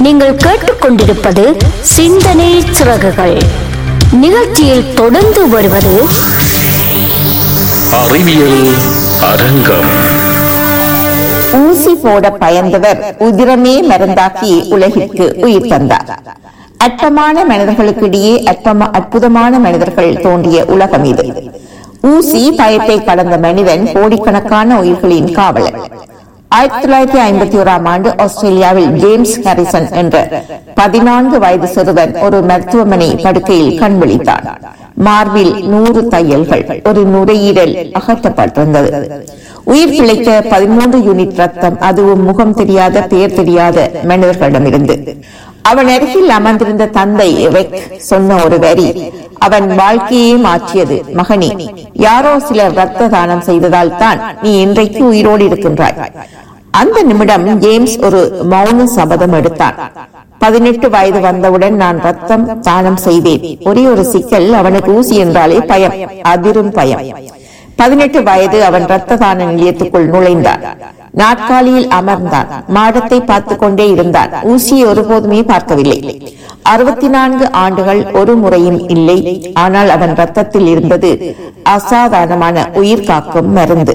நீங்கள் கேட்டுக்கொண்டிருப்பது சிந்தனை சிறகுகள் நிகழ்ச்சியில் தொடர்ந்து வருவது அறிவியல் அரங்கம் ஊசி போட பயந்தவர் உதிரமே மருந்தாக்கி உலகிற்கு உயிர் தந்தார் அற்பமான மனிதர்களுக்கிடையே அற்பமா அற்புதமான மனிதர்கள் தோன்றிய உலகம் இது ஊசி பயத்தை கடந்த மனிதன் கோடிக்கணக்கான உயிர்களின் காவலர் ஆயிரத்தி தொள்ளாயிரத்தி ஐம்பத்தி ஓராம் ஆண்டு ஆஸ்திரேலியாவில் ஜேம்ஸ் ஹாரிசன் என்ற பதினான்கு வயது சிறுவன் ஒரு மருத்துவமனை படுக்கையில் கண் விழித்தான் மார்பில் நூறு தையல்கள் ஒரு நுரையீரல் அகற்றப்பட்டிருந்தது உயிர் பிழைத்த பதிமூன்று யூனிட் ரத்தம் அதுவும் முகம் தெரியாத பெயர் தெரியாத மனிதர்களிடமிருந்து அவன் அருகில் அமர்ந்திருந்த தந்தை ரெக் சொன்ன ஒரு வரி அவன் வாழ்க்கையே மாற்றியது மகனே யாரோ சிலர் ரத்த தானம் செய்ததால் தான் நீ இன்றைக்கு உயிரோடு இருக்கின்றாய் அந்த நிமிடம் ஜேம்ஸ் ஒரு மௌன சபதம் எடுத்தான் பதினெட்டு வயது வந்தவுடன் நான் ரத்தம் தானம் செய்தேன் ஒரே ஒரு சிக்கல் அவனுக்கு ஊசி என்றாலே பயம் அதிரும் பயம் பதினெட்டு வயது அவன் ரத்த தான நிலையத்துக்குள் நுழைந்தான் நாற்காலியில் அமர்ந்தான் மாடத்தை பார்த்து கொண்டே இருந்தான் ஊசியை ஒருபோதுமே பார்க்கவில்லை அறுபத்தி நான்கு ஆண்டுகள் ஒரு முறையும் இல்லை ஆனால் அவன் ரத்தத்தில் இருந்தது அசாதாரணமான உயிர் காக்கும் மருந்து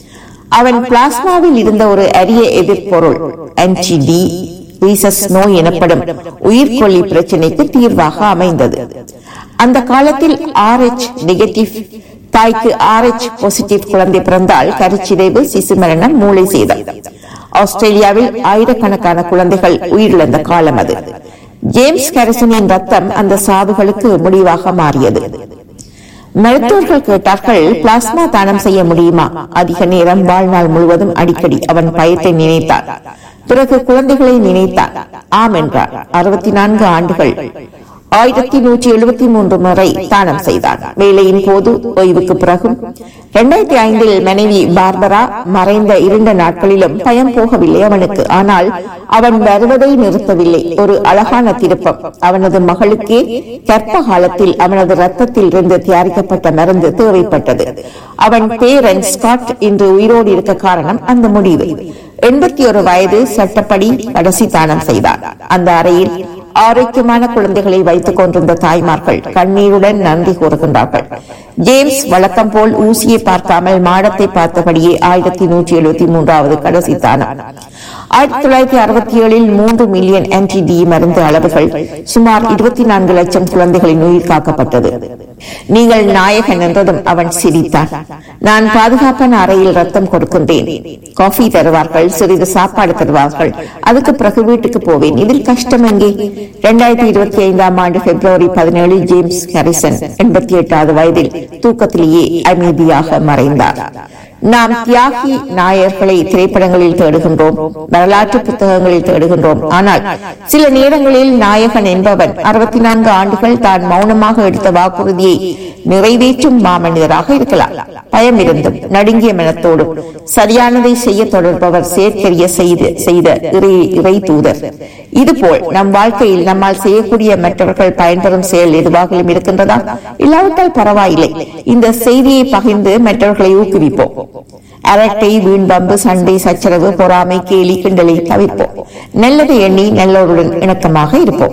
அவன் பிளாஸ்மாவில் இருந்த ஒரு அரிய எதிர்ப்பொருள் ஆன்டிடி ரீசஸ் நோய் எனப்படும் உயிர்கொல்லி பிரச்சனைக்கு தீர்வாக அமைந்தது அந்த காலத்தில் ஆர்எச் நெகட்டிவ் தாய்க்கு ஆர்எச் பாசிட்டிவ் குழந்தை பிறந்தால் கருச்சிதைவு சிசு மரணம் மூளை சேதம் ஆஸ்திரேலியாவில் ஆயிரக்கணக்கான குழந்தைகள் உயிரிழந்த காலம் அது ஜேம்ஸ் கரிசனின் ரத்தம் அந்த சாவுகளுக்கு முடிவாக மாறியது மருத்துவர்கள் கேட்டார்கள் பிளாஸ்மா தானம் செய்ய முடியுமா அதிக நேரம் வாழ்நாள் முழுவதும் அடிக்கடி அவன் பயத்தை நினைத்தான் பிறகு குழந்தைகளை நினைத்தான் ஆம் என்றார் அறுபத்தி நான்கு ஆண்டுகள் ஆயிரத்தி நூற்றி எழுபத்தி மூன்று முறை தானம் செய்தார் வேலையின் போது ஓய்வுக்கு பிறகும் இரண்டாயிரத்தி ஐந்தில் மனைவி பார்பரா மறைந்த இரண்டு நாட்களிலும் பயம் போகவில்லை அவனுக்கு ஆனால் அவன் வருவதை நிறுத்தவில்லை ஒரு அழகான திருப்பம் அவனது மகளுக்கே கர்ப்ப காலத்தில் அவனது ரத்தத்தில் இருந்து தயாரிக்கப்பட்ட மருந்து தேவைப்பட்டது அவன் பேரன் ஸ்காட் இன்று உயிரோடு இருக்க காரணம் அந்த முடிவு எண்பத்தி ஒரு வயது சட்டப்படி கடைசி தானம் செய்தார் அந்த அறையில் ஆரோக்கியமான குழந்தைகளை வைத்துக் கொண்டிருந்த தாய்மார்கள் கண்ணீருடன் நன்றி கூறுகின்றார்கள் ஜேம்ஸ் வழக்கம் போல் ஊசியை பார்க்காமல் மாடத்தை பார்த்தபடியே ஆயிரத்தி நூற்றி எழுபத்தி மூன்றாவது கடைசி தானம் ஆயிரத்தி தொள்ளாயிரத்தி அறுபத்தி ஏழில் மூன்று மில்லியன் ஆன்டிடி மருந்து அளவுகள் சுமார் இருபத்தி நான்கு லட்சம் குழந்தைகளின் உயிர் காக்கப்பட்டது நீங்கள் நாயகன் என்றதும் அவன் சிரித்தான் நான் பாதுகாப்பான அறையில் ரத்தம் கொடுக்கின்றேன் காஃபி தருவார்கள் சிறிது சாப்பாடு தருவார்கள் அதுக்கு பிறகு வீட்டுக்கு போவேன் இதில் கஷ்டம் எங்கே இரண்டாயிரத்தி இருபத்தி ஐந்தாம் ஆண்டு பிப்ரவரி பதினேழில் ஜேம்ஸ் ஹாரிசன் எண்பத்தி எட்டாவது வயதில் தூக்கத்திலேயே அமைதியாக மறைந்தார் நாம் தியாகி நாயர்களை திரைப்படங்களில் தேடுகின்றோம் வரலாற்று புத்தகங்களில் தேடுகின்றோம் ஆனால் சில நேரங்களில் நாயகன் என்பவன் அறுபத்தி நான்கு ஆண்டுகள் தான் மௌனமாக எடுத்த வாக்குறுதியை நிறைவேற்றும் மாமனிதராக இருக்கலாம் பயம் இருந்தும் நடுங்கிய மனத்தோடும் சரியானதை செய்ய தொடர்பவர் செயற்கரிய செய்து செய்த இறை இறை தூதர் இதுபோல் நம் வாழ்க்கையில் நம்மால் செய்யக்கூடிய மற்றவர்கள் பயன்பெறும் செயல் எதுவாகவும் இருக்கின்றதா இல்லாவிட்டால் பரவாயில்லை இந்த செய்தியை பகிர்ந்து மற்றவர்களை ஊக்குவிப்போம் அரட்டை வீண்பம்பு சண்டை சச்சரவு பொறாமை கேலி கிண்டலை தவிர்ப்போம் நல்லதை எண்ணி நல்லோருடன் இணக்கமாக இருப்போம்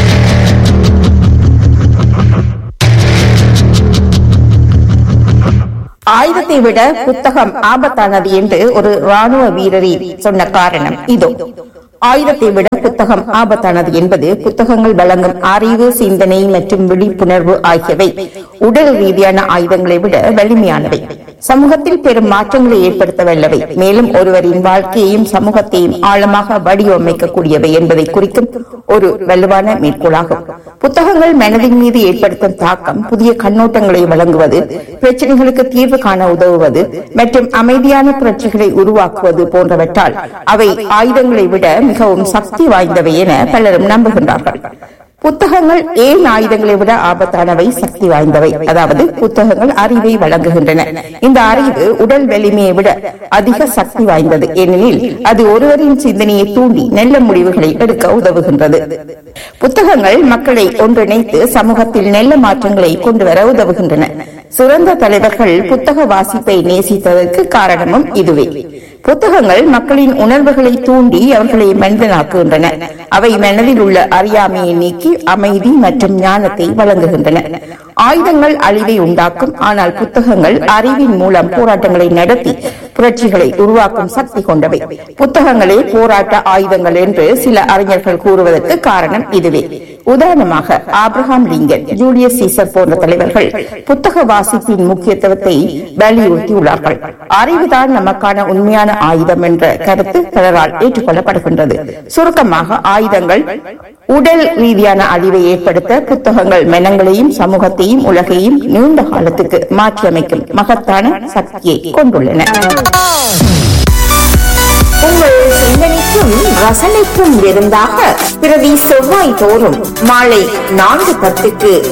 ஆயுதத்தை விட புத்தகம் ஆபத்தானது என்று ஒரு ராணுவ வீரரி சொன்ன காரணம் இதோ ஆயுதத்தை விட புத்தகம் ஆபத்தானது என்பது புத்தகங்கள் வழங்கும் அறிவு சிந்தனை மற்றும் விழிப்புணர்வு ஆகியவை உடல் ரீதியான ஆயுதங்களை விட வலிமையானவை சமூகத்தில் பெரும் மாற்றங்களை ஏற்படுத்த வல்லவை மேலும் ஒருவரின் வாழ்க்கையையும் சமூகத்தையும் ஆழமாக வடிவமைக்கக்கூடியவை என்பதை குறிக்கும் ஒரு வலுவான மேற்கோளாகும் புத்தகங்கள் மனதின் மீது ஏற்படுத்தும் தாக்கம் புதிய கண்ணோட்டங்களை வழங்குவது பிரச்சனைகளுக்கு தீர்வு காண உதவுவது மற்றும் அமைதியான புரட்சிகளை உருவாக்குவது போன்றவற்றால் அவை ஆயுதங்களை விட மிகவும் சக்தி வாய்ந்தவை என பலரும் நம்புகின்றார்கள் புத்தகங்கள் ஏன் ஆயுதங்களை விட ஆபத்தானவை சக்தி வாய்ந்தவை அதாவது புத்தகங்கள் அறிவை வழங்குகின்றன இந்த அறிவு உடல் வலிமையை விட அதிக சக்தி வாய்ந்தது ஏனெனில் அது ஒருவரின் சிந்தனையை தூண்டி நல்ல முடிவுகளை எடுக்க உதவுகின்றது புத்தகங்கள் மக்களை ஒன்றிணைத்து சமூகத்தில் நல்ல மாற்றங்களை கொண்டு வர உதவுகின்றன சிறந்த தலைவர்கள் புத்தக வாசிப்பை நேசித்ததற்கு காரணமும் இதுவே புத்தகங்கள் மக்களின் உணர்வுகளை தூண்டி அவர்களை மனிதனாக்குகின்றன அவை மனதில் உள்ள அறியாமையை நீக்கி அமைதி மற்றும் ஞானத்தை வழங்குகின்றன ஆயுதங்கள் அழிவை உண்டாக்கும் ஆனால் புத்தகங்கள் அறிவின் மூலம் போராட்டங்களை நடத்தி புரட்சிகளை உருவாக்கும் சக்தி கொண்டவை புத்தகங்களே போராட்ட ஆயுதங்கள் என்று சில அறிஞர்கள் கூறுவதற்கு காரணம் இதுவே உதாரணமாக ஆப்ரஹாம் லிங்கன் ஜூலியஸ் சீசர் போன்ற தலைவர்கள் புத்தக வாசிப்பின் முக்கியத்துவத்தை வலியுறுத்தியுள்ளார்கள் அறிவுதான் நமக்கான உண்மையான ஆயுதம் என்ற கருத்து பலரால் ஏற்றுக்கொள்ளப்படுகின்றது சுருக்கமாக ஆயுதங்கள் உடல் ரீதியான அழிவை ஏற்படுத்த புத்தகங்கள் மனங்களையும் சமூகத்தையும் உலகையும் நீண்ட காலத்துக்கு மாற்றியமைக்கும் மகத்தான சக்தியை கொண்டுள்ளன உங்கள் சிந்தனைக்கும் ரசனைக்கும் விருந்தாக பிரதி செவ்வாய் தோறும் மாலை நான்கு பத்துக்கு